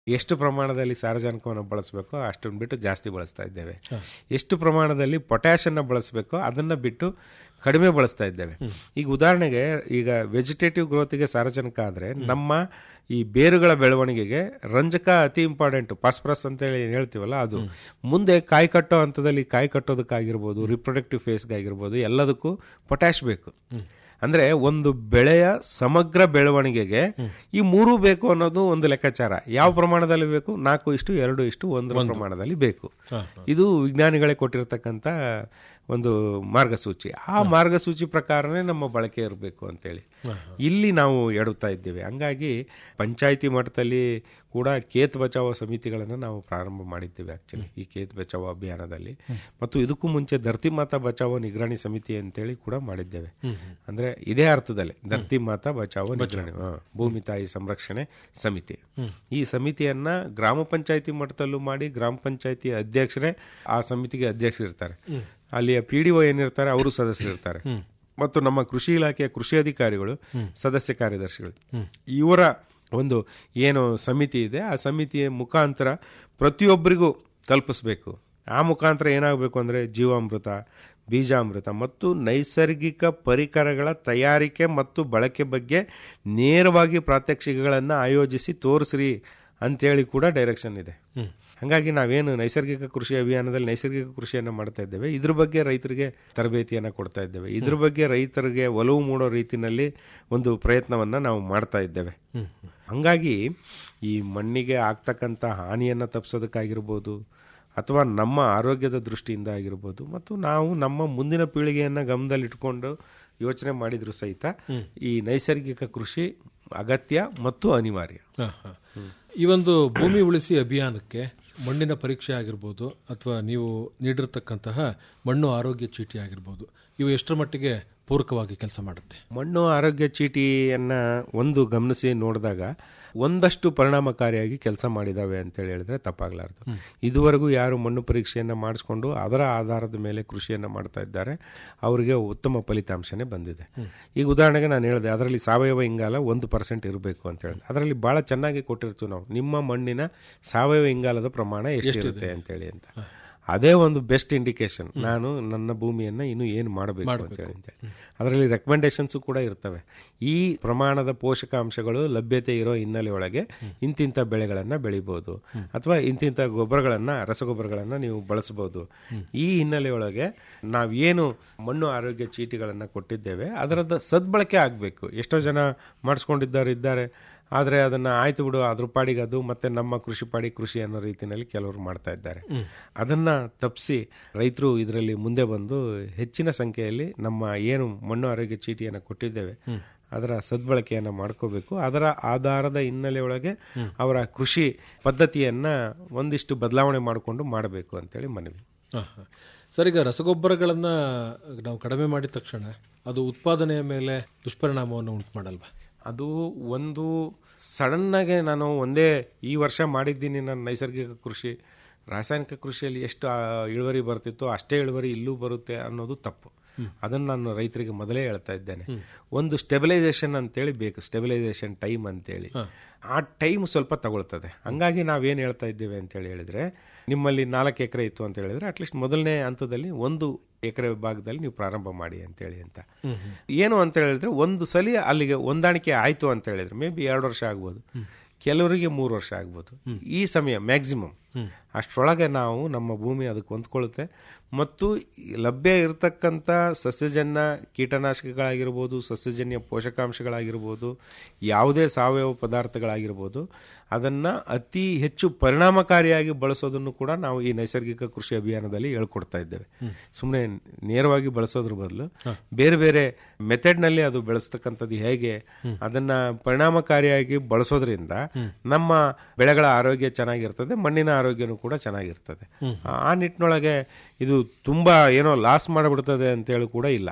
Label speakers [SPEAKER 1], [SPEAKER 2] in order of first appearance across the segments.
[SPEAKER 1] ಎಷ್ಟು ಪ್ರಮಾಣದಲ್ಲಿ ಸಾರಜನಕವನ್ನು ಬಳಸಬೇಕೋ ಅಷ್ಟನ್ನು ಬಿಟ್ಟು ಜಾಸ್ತಿ ಬಳಸ್ತಾ ಇದ್ದೇವೆ ಎಷ್ಟು ಪ್ರಮಾಣದಲ್ಲಿ ಪೊಟ್ಯಾಷನ್ನ ಬಳಸಬೇಕೋ ಅದನ್ನ ಬಿಟ್ಟು ಕಡಿಮೆ ಬಳಸ್ತಾ ಇದ್ದೇವೆ ಈಗ ಉದಾಹರಣೆಗೆ ಈಗ ವೆಜಿಟೇಟಿವ್ ಗ್ರೋತಿಗೆ ಸಾರಜನಕ ಆದರೆ ನಮ್ಮ ಈ ಬೇರುಗಳ ಬೆಳವಣಿಗೆಗೆ ರಂಜಕ ಅತಿ ಇಂಪಾರ್ಟೆಂಟ್ ಫಾಸ್ಫರಸ್ ಅಂತ ಹೇಳಿ ಏನ್ ಹೇಳ್ತೀವಲ್ಲ ಅದು ಮುಂದೆ ಕಾಯಿ ಕಟ್ಟೋ ಹಂತದಲ್ಲಿ ಕಾಯಿ ಕಟ್ಟೋದಕ್ಕಾಗಿರ್ಬೋದು ರಿಪ್ರೊಡಕ್ಟಿವ್ ಫೇಸ್ಗಾಗಿರ್ಬೋದು ಎಲ್ಲದಕ್ಕೂ ಪೊಟ್ಯಾಶ್ ಬೇಕು ಅಂದ್ರೆ ಒಂದು ಬೆಳೆಯ ಸಮಗ್ರ ಬೆಳವಣಿಗೆಗೆ ಈ ಮೂರು ಬೇಕು ಅನ್ನೋದು ಒಂದು ಲೆಕ್ಕಾಚಾರ ಯಾವ ಪ್ರಮಾಣದಲ್ಲಿ ಬೇಕು ನಾಲ್ಕು ಇಷ್ಟು ಎರಡು ಇಷ್ಟು ಒಂದರ ಪ್ರಮಾಣದಲ್ಲಿ ಬೇಕು ಇದು ವಿಜ್ಞಾನಿಗಳೇ ಕೊಟ್ಟಿರತಕ್ಕಂತ ಒಂದು ಮಾರ್ಗಸೂಚಿ ಆ ಮಾರ್ಗಸೂಚಿ ಪ್ರಕಾರನೇ ನಮ್ಮ ಬಳಕೆ ಇರಬೇಕು ಅಂತೇಳಿ ಇಲ್ಲಿ ನಾವು ಎಡುತ್ತಾ ಇದ್ದೇವೆ ಹಂಗಾಗಿ ಪಂಚಾಯಿತಿ ಮಟ್ಟದಲ್ಲಿ ಕೂಡ ಕೇತ್ ಬಚಾವೋ ಸಮಿತಿಗಳನ್ನು ನಾವು ಪ್ರಾರಂಭ ಮಾಡಿದ್ದೇವೆ ಆಕ್ಚುಲಿ ಈ ಕೇತ್ ಬಚಾವೋ ಅಭಿಯಾನದಲ್ಲಿ ಮತ್ತು ಇದಕ್ಕೂ ಮುಂಚೆ ಧರ್ತಿ ಮಾತಾ ಬಚಾವೋ ನಿಗ್ರಾಣಿ ಸಮಿತಿ ಅಂತೇಳಿ ಕೂಡ ಮಾಡಿದ್ದೇವೆ ಅಂದ್ರೆ ಇದೇ ಅರ್ಥದಲ್ಲಿ ಧರ್ತಿ ಮಾತಾ ಬಚಾವೋ ನಿಗ್ರಾಣಿ ಹಾ, ಭೂಮಿ ತಾಯಿ ಸಂರಕ್ಷಣೆ ಸಮಿತಿ ಈ ಸಮಿತಿಯನ್ನ ಗ್ರಾಮ ಪಂಚಾಯತಿ ಮಟ್ಟದಲ್ಲೂ ಮಾಡಿ ಗ್ರಾಮ ಪಂಚಾಯತಿ ಅಧ್ಯಕ್ಷರೇ ಆ ಸಮಿತಿಗೆ ಅಧ್ಯಕ್ಷರಿರ್ತಾರೆ ಅಲ್ಲಿಯ ಪಿ ಡಿ ಒ ಏನಿರ್ತಾರೆ ಅವರು ಸದಸ್ಯರಿರ್ತಾರೆ ಮತ್ತು ನಮ್ಮ ಕೃಷಿ ಇಲಾಖೆಯ ಕೃಷಿ ಅಧಿಕಾರಿಗಳು ಸದಸ್ಯ ಕಾರ್ಯದರ್ಶಿಗಳು ಇವರ ಒಂದು ಏನು ಸಮಿತಿ ಇದೆ ಆ ಸಮಿತಿಯ ಮುಖಾಂತರ ಪ್ರತಿಯೊಬ್ಬರಿಗೂ ತಲುಪಿಸ್ಬೇಕು ಆ ಮುಖಾಂತರ ಏನಾಗಬೇಕು ಅಂದ್ರೆ ಜೀವಾಮೃತ ಬೀಜಾಮೃತ ಮತ್ತು ನೈಸರ್ಗಿಕ ಪರಿಕರಗಳ ತಯಾರಿಕೆ ಮತ್ತು ಬಳಕೆ ಬಗ್ಗೆ ನೇರವಾಗಿ ಪ್ರಾತ್ಯಕ್ಷಿಕೆಗಳನ್ನು ಆಯೋಜಿಸಿ ತೋರಿಸ್ರಿ ಅಂತೇಳಿ ಕೂಡ ಡೈರೆಕ್ಷನ್ ಇದೆ ಹಾಗಾಗಿ ನಾವೇನು ನೈಸರ್ಗಿಕ ಕೃಷಿ ಅಭಿಯಾನದಲ್ಲಿ ನೈಸರ್ಗಿಕ ಕೃಷಿಯನ್ನು ಮಾಡ್ತಾ ಇದ್ದೇವೆ ಇದ್ರ ಬಗ್ಗೆ ರೈತರಿಗೆ ತರಬೇತಿಯನ್ನು ಕೊಡ್ತಾ ಇದ್ದೇವೆ ಇದ್ರ ಬಗ್ಗೆ ರೈತರಿಗೆ ಒಲವು ಮೂಡೋ ರೀತಿನಲ್ಲಿ ಒಂದು ಪ್ರಯತ್ನವನ್ನ ನಾವು ಮಾಡ್ತಾ ಇದ್ದೇವೆ ಹಂಗಾಗಿ ಈ ಮಣ್ಣಿಗೆ ಆಗ್ತಕ್ಕಂಥ ಹಾನಿಯನ್ನು ತಪ್ಪಿಸೋದಕ್ಕಾಗಿರ್ಬೋದು ಅಥವಾ ನಮ್ಮ ಆರೋಗ್ಯದ ದೃಷ್ಟಿಯಿಂದ ಆಗಿರ್ಬೋದು ಮತ್ತು ನಾವು ನಮ್ಮ ಮುಂದಿನ ಪೀಳಿಗೆಯನ್ನು ಗಮನದಲ್ಲಿಟ್ಕೊಂಡು ಯೋಚನೆ ಮಾಡಿದ್ರು ಸಹಿತ ಈ ನೈಸರ್ಗಿಕ ಕೃಷಿ ಅಗತ್ಯ ಮತ್ತು ಅನಿವಾರ್ಯ
[SPEAKER 2] ಹ, ಹ. ಈ ಒಂದು ಭೂಮಿ ಉಳಿಸಿ ಅಭಿಯಾನಕ್ಕೆ ಮಣ್ಣಿನ ಪರೀಕ್ಷೆ ಆಗಿರ್ಬೋದು ಅಥವಾ ನೀವು ನೀಡಿರ್ತಕ್ಕಂತಹ ಮಣ್ಣು ಆರೋಗ್ಯ ಚೀಟಿ ಆಗಿರ್ಬೋದು ಇವು ಎಷ್ಟರ ಮಟ್ಟಿಗೆ ಪೂರಕವಾಗಿ ಕೆಲಸ ಮಾಡುತ್ತೆ
[SPEAKER 1] ಮಣ್ಣು ಆರೋಗ್ಯ ಚೀಟಿಯನ್ನ ಒಂದು ಗಮನಿಸಿ ನೋಡಿದಾಗ ಒಂದಷ್ಟು ಪರಿಣಾಮಕಾರಿಯಾಗಿ ಕೆಲಸ ಮಾಡಿದಾವೆ ಅಂತೇಳಿ ಹೇಳಿದ್ರೆ ತಪ್ಪಾಗಲಾರದು ಇದುವರೆಗೂ ಯಾರು ಮಣ್ಣು ಪರೀಕ್ಷೆಯನ್ನ ಮಾಡಿಸ್ಕೊಂಡು ಅದರ ಆಧಾರದ ಮೇಲೆ ಕೃಷಿಯನ್ನ ಮಾಡ್ತಾ ಇದ್ದಾರೆ ಅವರಿಗೆ ಉತ್ತಮ ಫಲಿತಾಂಶನೇ ಬಂದಿದೆ ಈಗ ಉದಾಹರಣೆಗೆ ನಾನು ಹೇಳಿದೆ ಅದರಲ್ಲಿ ಸಾವಯವ ಇಂಗಾಲ ಒಂದು ಪರ್ಸೆಂಟ್ ಇರಬೇಕು ಅಂತ ಹೇಳಿದೆ ಅದರಲ್ಲಿ ಬಹಳ ಚೆನ್ನಾಗಿ ಕೊಟ್ಟಿರ್ತೀವಿ ನಾವು ನಿಮ್ಮ ಮಣ್ಣಿನ ಸಾವಯವ ಇಂಗಾಲದ ಪ್ರಮಾಣ ಎಷ್ಟಿರುತ್ತೆ ಅಂತೇಳಿ ಅಂತ ಅದೇ ಒಂದು ಬೆಸ್ಟ್ ಇಂಡಿಕೇಶನ್ ನಾನು ನನ್ನ ಭೂಮಿಯನ್ನ ಇನ್ನು ಏನು ಮಾಡಬೇಕು ಅಂತ ಹೇಳಿ ಅಂತ. ಅದರಲ್ಲಿ ರೆಕಮೆಂಡೇಶನ್ಸ್ ಕೂಡ ಇರ್ತವೆ ಈ ಪ್ರಮಾಣದ ಪೋಷಕಾಂಶಗಳು ಲಭ್ಯತೆ ಇರೋ ಹಿನ್ನೆಲೆಯೊಳಗೆ ಇಂತಿಂಥ ಬೆಳೆಗಳನ್ನ ಬೆಳಿಬಹುದು ಅಥವಾ ಇಂತಿಂಥ ಗೊಬ್ಬರಗಳನ್ನ ರಸಗೊಬ್ಬರಗಳನ್ನ ನೀವು ಬಳಸಬಹುದು ಈ ಹಿನ್ನೆಲೆಯೊಳಗೆ ನಾವೇನು ಮಣ್ಣು ಆರೋಗ್ಯ ಚೀಟಿಗಳನ್ನ ಕೊಟ್ಟಿದ್ದೇವೆ ಅದರದ ಸದ್ಬಳಕೆ ಆಗಬೇಕು ಎಷ್ಟೋ ಜನ ಮಾಡಿಸ್ಕೊಂಡಿದ್ದಾರೆ ಇದ್ದಾರೆ ಆದರೆ ಅದನ್ನ ಆಯ್ತು ಬಿಡು ಅದ್ರ ಪಾಡಿಗೆ ಅದು ಮತ್ತೆ ನಮ್ಮ ಕೃಷಿ ಪಾಡಿ ಕೃಷಿ ಅನ್ನೋ ರೀತಿಯಲ್ಲಿ ಕೆಲವರು ಮಾಡ್ತಾ ಇದ್ದಾರೆ ಅದನ್ನ ತಪ್ಪಿಸಿ ರೈತರು ಇದರಲ್ಲಿ ಮುಂದೆ ಬಂದು ಹೆಚ್ಚಿನ ಸಂಖ್ಯೆಯಲ್ಲಿ ನಮ್ಮ ಏನು ಮಣ್ಣು ಆರೋಗ್ಯ ಚೀಟಿಯನ್ನು ಕೊಟ್ಟಿದ್ದೇವೆ ಅದರ ಸದ್ಬಳಕೆಯನ್ನ ಮಾಡ್ಕೋಬೇಕು ಅದರ ಆಧಾರದ ಹಿನ್ನೆಲೆಯೊಳಗೆ ಅವರ ಕೃಷಿ ಪದ್ಧತಿಯನ್ನ ಒಂದಿಷ್ಟು ಬದಲಾವಣೆ ಮಾಡಿಕೊಂಡು ಮಾಡಬೇಕು ಅಂತೇಳಿ ಮನವಿ
[SPEAKER 2] ಹ, ಹ. ಸರ್ ಈಗ ರಸಗೊಬ್ಬರಗಳನ್ನ ನಾವು ಕಡಿಮೆ ಮಾಡಿದ ತಕ್ಷಣ ಅದು ಉತ್ಪಾದನೆಯ ಮೇಲೆ ದುಷ್ಪರಿಣಾಮವನ್ನು ಉಂಟು ಮಾಡಲ್ವಾ
[SPEAKER 1] ಅದು ಒಂದು ಸಡನ್ ಆಗಿ ನಾನು ಒಂದೇ ಈ ವರ್ಷ ಮಾಡಿದ್ದೀನಿ ನಾನು ನೈಸರ್ಗಿಕ ಕೃಷಿ ರಾಸಾಯನಿಕ ಕೃಷಿಯಲ್ಲಿ ಎಷ್ಟು ಆ, ಇಳುವರಿ ಬರ್ತಿತ್ತೋ ಅಷ್ಟೇ ಇಳುವರಿ ಇಲ್ಲೂ ಬರುತ್ತೆ ಅನ್ನೋದು ತಪ್ಪು ಅದನ್ನು ನಾನು ರೈತರಿಗೆ ಮೊದಲೇ ಹೇಳ್ತಾ ಇದ್ದೇನೆ ಒಂದು ಸ್ಟೆಬಿಲೈಸೇಷನ್ ಅಂತೇಳಿ ಬೇಕು ಸ್ಟೆಬಿಲೈಸೇಷನ್ ಟೈಮ್ ಅಂತೇಳಿ ಆ ಟೈಮ್ ಸ್ವಲ್ಪ ತಗೊಳ್ತದೆ ಹಂಗಾಗಿ ನಾವೇನು ಹೇಳ್ತಾ ಇದ್ದೇವೆ ಅಂತೇಳಿ ಹೇಳಿದ್ರೆ ನಿಮ್ಮಲ್ಲಿ ನಾಲ್ಕು ಎಕರೆ ಇತ್ತು ಅಂತ ಹೇಳಿದ್ರೆ ಅಟ್ಲೀಸ್ಟ್ ಮೊದಲನೇ ಹಂತದಲ್ಲಿ ಒಂದು ಎಕರೆ ಭಾಗದಲ್ಲಿ ನೀವು ಪ್ರಾರಂಭ ಮಾಡಿ ಅಂತೇಳಿ ಅಂತ ಏನು ಅಂತ ಹೇಳಿದ್ರೆ ಒಂದು ಸಲ ಅಲ್ಲಿಗೆ ಹೊಂದಾಣಿಕೆ ಆಯ್ತು ಅಂತ ಹೇಳಿದ್ರೆ ಮೇ ಬಿ ಎರಡು ವರ್ಷ ಆಗ್ಬೋದು ಕೆಲವರಿಗೆ ಮೂರು ವರ್ಷ ಆಗ್ಬೋದು ಈ ಸಮಯ ಮ್ಯಾಕ್ಸಿಮಮ್ ಅಷ್ಟರೊಳಗೆ ನಾವು ನಮ್ಮ ಭೂಮಿ ಅದಕ್ಕೆ ಹೊಂದ್ಕೊಳ್ಳುತ್ತೆ ಮತ್ತು ಲಭ್ಯ ಇರತಕ್ಕಂಥ ಸಸ್ಯಜನ್ಯ ಕೀಟನಾಶಕಗಳಾಗಿರ್ಬೋದು ಸಸ್ಯಜನ್ಯ ಪೋಷಕಾಂಶಗಳಾಗಿರ್ಬೋದು ಯಾವುದೇ ಸಾವಯವ ಪದಾರ್ಥಗಳಾಗಿರ್ಬೋದು ಅದನ್ನ ಅತಿ ಹೆಚ್ಚು ಪರಿಣಾಮಕಾರಿಯಾಗಿ ಬಳಸೋದನ್ನು ಕೂಡ ನಾವು ಈ ನೈಸರ್ಗಿಕ ಕೃಷಿ ಅಭಿಯಾನದಲ್ಲಿ ಹೇಳ್ಕೊಡ್ತಾ ಇದ್ದೇವೆ ಸುಮ್ಮನೆ ನೇರವಾಗಿ ಬಳಸೋದ್ರ ಬದಲು ಬೇರೆ ಬೇರೆ ಮೆಥಡ್ನಲ್ಲಿ ಅದು ಬೆಳೆಸ್ತಕ್ಕಂಥದ್ದು ಹೇಗೆ ಅದನ್ನ ಪರಿಣಾಮಕಾರಿಯಾಗಿ ಬಳಸೋದ್ರಿಂದ ನಮ್ಮ ಬೆಳೆಗಳ ಆರೋಗ್ಯ ಚೆನ್ನಾಗಿರ್ತದೆ ಮಣ್ಣಿನ ಆರೋಗ್ಯನೂ ಕೂಡ ಚೆನ್ನಾಗಿರ್ತದೆ ಆ ನಿಟ್ಟಿನೊಳಗೆ ಇದು ತುಂಬಾ ಏನೋ ಲಾಸ್ ಮಾಡಿಬಿಡ್ತದೆ ಅಂತೇಳಿ ಕೂಡ ಇಲ್ಲ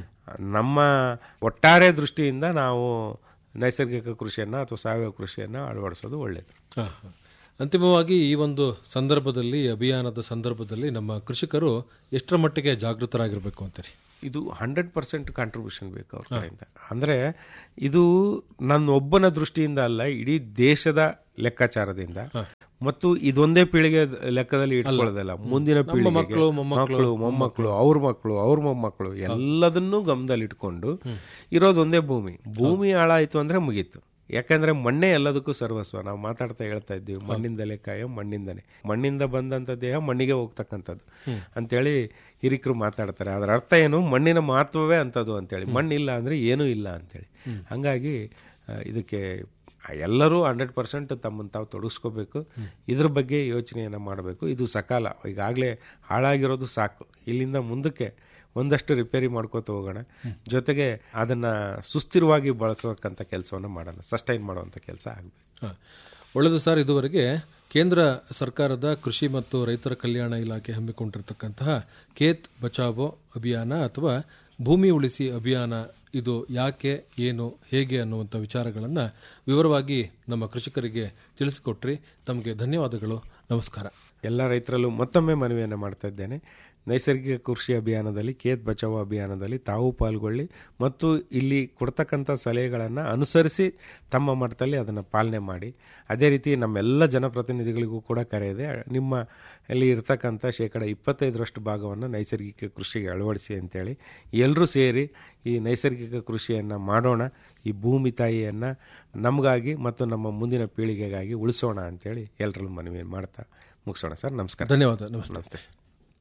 [SPEAKER 1] ನಮ್ಮ ಒಟ್ಟಾರೆ ದೃಷ್ಟಿಯಿಂದ ನಾವು ನೈಸರ್ಗಿಕ ಕೃಷಿಯನ್ನ ಅಥವಾ ಸಾವಯವ ಕೃಷಿಯನ್ನ ಅಳವಡಿಸೋದು ಒಳ್ಳೆಯದು
[SPEAKER 2] ಹ, ಹ. ಅಂತಿಮವಾಗಿ ಈ ಒಂದು ಸಂದರ್ಭದಲ್ಲಿ ಅಭಿಯಾನದ ಸಂದರ್ಭದಲ್ಲಿ ನಮ್ಮ ಕೃಷಿಕರು ಎಷ್ಟರ ಮಟ್ಟಿಗೆ ಜಾಗೃತರಾಗಿರ್ಬೇಕು ಅಂತೀರಿ
[SPEAKER 1] ಇದು ಹಂಡ್ರೆಡ್ ಪರ್ಸೆಂಟ್ ಕಾಂಟ್ರಿಬ್ಯೂಷನ್ ಬೇಕು ಅವ್ರ ಕಡೆಯಿಂದ ಅಂದ್ರೆ ಇದು ನನ್ನ ಒಬ್ಬನ ದೃಷ್ಟಿಯಿಂದ ಅಲ್ಲ ಇಡೀ ದೇಶದ ಲೆಕ್ಕಾಚಾರದಿಂದ ಮತ್ತು ಇದೊಂದೇ ಪೀಳಿಗೆ ಲೆಕ್ಕದಲ್ಲಿ ಇಟ್ಕೊಳ್ಳೋದಲ್ಲ ಮುಂದಿನ ಪೀಳಿಗೆ
[SPEAKER 2] ಮಕ್ಕಳು, ಮೊಮ್ಮಕ್ಕಳು,
[SPEAKER 1] ಮಕ್ಕಳು ಮೊಮ್ಮಕ್ಕಳು ಅವ್ರ ಮಕ್ಕಳು ಅವ್ರ ಮೊಮ್ಮಕ್ಕಳು ಎಲ್ಲದನ್ನೂ ಗಮನದಲ್ಲಿ ಇಟ್ಕೊಂಡು ಇರೋದೊಂದೇ ಭೂಮಿ ಭೂಮಿ ಹಾಳಾಯ್ತು ಅಂದ್ರೆ ಮುಗೀತು ಯಾಕಂದ್ರೆ ಮಣ್ಣೇ ಎಲ್ಲದಕ್ಕೂ ಸರ್ವಸ್ವ ನಾವು ಮಾತಾಡ್ತಾ ಹೇಳ್ತಾ ಇದ್ದೀವಿ ಮಣ್ಣಿಂದಲೇ ಕಾಯ ಮಣ್ಣಿಂದನೇ ಮಣ್ಣಿಂದ ಬಂದಂತ ದೇಹ ಮಣ್ಣಿಗೆ ಹೋಗ್ತಕ್ಕಂಥದ್ದು ಅಂತೇಳಿ ಹಿರಿಕರು ಮಾತಾಡ್ತಾರೆ ಅದರ ಅರ್ಥ ಏನು ಮಣ್ಣಿನ ಮಹತ್ವವೇ ಅಂತದ್ದು ಅಂತೇಳಿ ಮಣ್ಣಿಲ್ಲ ಅಂದ್ರೆ ಏನೂ ಇಲ್ಲ ಅಂತೇಳಿ ಹಂಗಾಗಿ ಆ, ಇದಕ್ಕೆ ಎಲ್ಲರೂ ಹಂಡ್ರೆಡ್ ಪರ್ಸೆಂಟ್ ತಮ್ಮನ್ನು ತಾವು ತೊಡಗಿಸ್ಕೋಬೇಕು ಇದ್ರ ಬಗ್ಗೆ ಯೋಚನೆಯನ್ನು ಮಾಡಬೇಕು ಇದು ಸಕಾಲ ಈಗಾಗಲೇ ಹಾಳಾಗಿರೋದು ಸಾಕು ಇಲ್ಲಿಂದ ಮುಂದಕ್ಕೆ ಒಂದಷ್ಟು ರಿಪೇರಿ ಮಾಡ್ಕೋತ ಹೋಗೋಣ ಜೊತೆಗೆ ಅದನ್ನ ಸುಸ್ಥಿರವಾಗಿ ಬಳಸೋಕ್ಕಂಥ ಕೆಲಸವನ್ನು ಮಾಡೋಣ ಸಸ್ಟೈನ್ ಮಾಡುವಂಥ ಕೆಲಸ ಆಗಬೇಕು
[SPEAKER 2] ಹ. ಒಳ್ಳೆಯದು ಸರ್ ಇದುವರೆಗೆ ಕೇಂದ್ರ ಸರ್ಕಾರದ ಕೃಷಿ ಮತ್ತು ರೈತರ ಕಲ್ಯಾಣ ಇಲಾಖೆ ಹಮ್ಮಿಕೊಂಡಿರತಕ್ಕಂತಹ ಖೇತ್ ಬಚಾವೋ ಅಭಿಯಾನ ಅಥವಾ ಭೂಮಿ ಉಳಿಸಿ ಅಭಿಯಾನ ಇದು ಯಾಕೆ ಏನು ಹೇಗೆ ಅನ್ನುವಂಥ ವಿಚಾರಗಳನ್ನು ವಿವರವಾಗಿ ನಮ್ಮ ಕೃಷಿಕರಿಗೆ ತಿಳಿಸಿಕೊಟ್ರಿ ತಮಗೆ ಧನ್ಯವಾದಗಳು ನಮಸ್ಕಾರ
[SPEAKER 1] ಎಲ್ಲ ರೈತರಲ್ಲೂ ಮತ್ತೊಮ್ಮೆ ಮನವಿಯನ್ನು ಮಾಡ್ತಾ ಇದ್ದೇನೆ ನೈಸರ್ಗಿಕ ಕೃಷಿ ಅಭಿಯಾನದಲ್ಲಿ ಖೇತ್ ಬಚಾವೋ ಅಭಿಯಾನದಲ್ಲಿ ತಾವು ಪಾಲ್ಗೊಳ್ಳಿ ಮತ್ತು ಇಲ್ಲಿ ಕೊಡ್ತಕ್ಕಂಥ ಸಲಹೆಗಳನ್ನು ಅನುಸರಿಸಿ ತಮ್ಮ ಮಟ್ಟದಲ್ಲಿ ಅದನ್ನು ಪಾಲನೆ ಮಾಡಿ ಅದೇ ರೀತಿ ನಮ್ಮೆಲ್ಲ ಜನಪ್ರತಿನಿಧಿಗಳಿಗೂ ಕೂಡ ಕರೆಯಿದೆ ನಿಮ್ಮ ಅಲ್ಲಿ ಇರ್ತಕ್ಕಂಥ ಶೇಕಡ ಇಪ್ಪತ್ತೈದರಷ್ಟು ಭಾಗವನ್ನು ನೈಸರ್ಗಿಕ ಕೃಷಿಗೆ ಅಳವಡಿಸಿ ಅಂತೇಳಿ ಎಲ್ಲರೂ ಸೇರಿ ಈ ನೈಸರ್ಗಿಕ ಕೃಷಿಯನ್ನು ಮಾಡೋಣ ಈ ಭೂಮಿ ತಾಯಿಯನ್ನು ನಮಗಾಗಿ ಮತ್ತು ನಮ್ಮ ಮುಂದಿನ ಪೀಳಿಗೆಗಾಗಿ ಉಳಿಸೋಣ ಅಂತೇಳಿ ಎಲ್ಲರಲ್ಲೂ ಮನವಿ ಮಾಡ್ತಾ ಮುಗಿಸೋಣ ಸರ್ ನಮಸ್ಕಾರ
[SPEAKER 2] ಧನ್ಯವಾದ ನಮಸ್ತೆ
[SPEAKER 1] ನಮಸ್ತೆ ಸರ್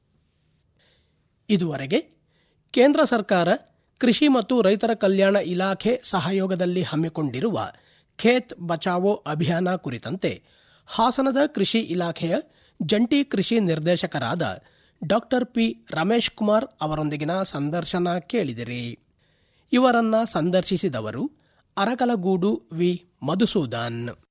[SPEAKER 3] ಇದುವರೆಗೆ ಕೇಂದ್ರ ಸರ್ಕಾರ ಕೃಷಿ ಮತ್ತು ರೈತರ ಕಲ್ಯಾಣ ಇಲಾಖೆ ಸಹಯೋಗದಲ್ಲಿ ಹಮ್ಮಿಕೊಂಡಿರುವ ಖೇತ್ ಬಚಾವೋ ಅಭಿಯಾನ ಕುರಿತಂತೆ ಹಾಸನದ ಕೃಷಿ ಇಲಾಖೆಯ ಜಂಟಿ ಕೃಷಿ ನಿರ್ದೇಶಕರಾದ ಡಾಕ್ಟರ್ ಪಿ ರಮೇಶ್ ಕುಮಾರ್ ಅವರೊಂದಿಗಿನ ಸಂದರ್ಶನ ಕೇಳಿದಿರಿ ಇವರನ್ನ ಸಂದರ್ಶಿಸಿದವರು ಅರಕಲಗೂಡು ವಿ ಮಧುಸೂದನ್